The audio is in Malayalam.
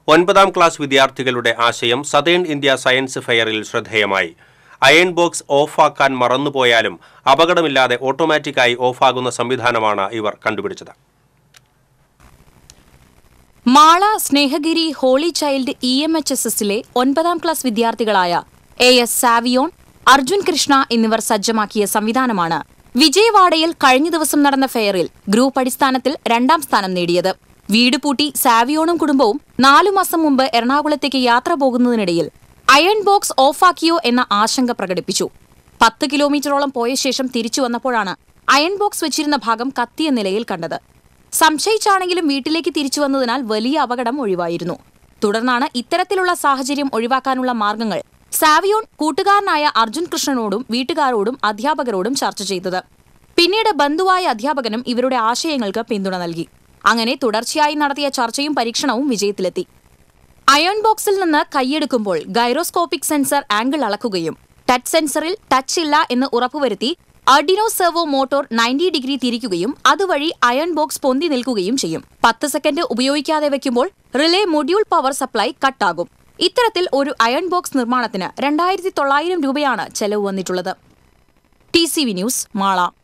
ഒൻപതാം ക്ലാസ് വിദ്യാർത്ഥികളുടെ ആശയം സതേൺ ഇന്ത്യ സയൻസ് ഫെയറിൽ ശ്രദ്ധേയമായി അയൺ ബോക്സ് ഓഫാക്കാൻ മറന്നുപോയാലും അപകടമില്ലാതെ ഓട്ടോമാറ്റിക്കായി ഓഫാകുന്ന സംവിധാനമാണ് ഇവർ കണ്ടുപിടിച്ചത് Mala Snehagiri holy child E M H S എസിലെ ഒൻപതാം ക്ലാസ് വിദ്യാർത്ഥികളായ എ എസ് സാവിയോൺ അർജുൻ കൃഷ്ണ എന്നിവർ സജ്ജമാക്കിയ സംവിധാനമാണ് വിജയവാഡയിൽ കഴിഞ്ഞ ദിവസം നടന്ന ഫെയറിൽ ഗ്രൂപ്പ് അടിസ്ഥാനത്തിൽ രണ്ടാം സ്ഥാനം നേടിയത് വീട് പൂട്ടി സാവിയോണും കുടുംബവും നാലു മാസം മുമ്പ് എറണാകുളത്തേക്ക് യാത്ര പോകുന്നതിനിടയിൽ അയൺ ബോക്സ് ഓഫാക്കിയോ എന്ന ആശങ്ക പ്രകടിപ്പിച്ചു പത്ത് കിലോമീറ്ററോളം പോയ ശേഷം തിരിച്ചു വന്നപ്പോഴാണ് അയൺ ബോക്സ് വെച്ചിരുന്ന ഭാഗം കത്തിയ നിലയിൽ കണ്ടത് സംശയിച്ചാണെങ്കിലും വീട്ടിലേക്ക് തിരിച്ചു വന്നതിനാൽ വലിയ അപകടം ഒഴിവായിരുന്നു തുടർന്നാണ് ഇത്തരത്തിലുള്ള സാഹചര്യം ഒഴിവാക്കാനുള്ള മാർഗങ്ങൾ സാവിയോൺ കൂട്ടുകാരനായ അർജുൻ കൃഷ്ണനോടും വീട്ടുകാരോടും അധ്യാപകരോടും ചർച്ച ചെയ്തത് പിന്നീട് ബന്ധുവായ അധ്യാപകനും ഇവരുടെ ആശയങ്ങൾക്ക് പിന്തുണ നൽകി അങ്ങനെ തുടർച്ചയായി നടത്തിയ ചർച്ചയും പരീക്ഷണവും വിജയത്തിലെത്തി അയൺ ബോക്സിൽ നിന്ന് കൈയെടുക്കുമ്പോൾ ഗൈറോസ്കോപ്പിക് സെൻസർ ആംഗിൾ അളക്കുകയും ടച്ച് സെൻസറിൽ ടച്ച് ഇല്ല എന്ന് ഉറപ്പുവരുത്തി Arduino servo motor ninety degree തിരിക്കുകയും അതുവഴി അയൺ ബോക്സ് പൊന്തി നിൽക്കുകയും ചെയ്യും പത്ത് സെക്കൻഡ് ഉപയോഗിക്കാതെ വെക്കുമ്പോൾ റിലേ മൊഡ്യൂൾ പവർ സപ്ലൈ കട്ടാകും ഇത്തരത്തിൽ ഒരു അയൺ ബോക്സ് നിർമ്മാണത്തിന് രണ്ടായിരത്തി തൊള്ളായിരം രൂപയാണ് ചെലവ് വന്നിട്ടുള്ളത് T C V news Mala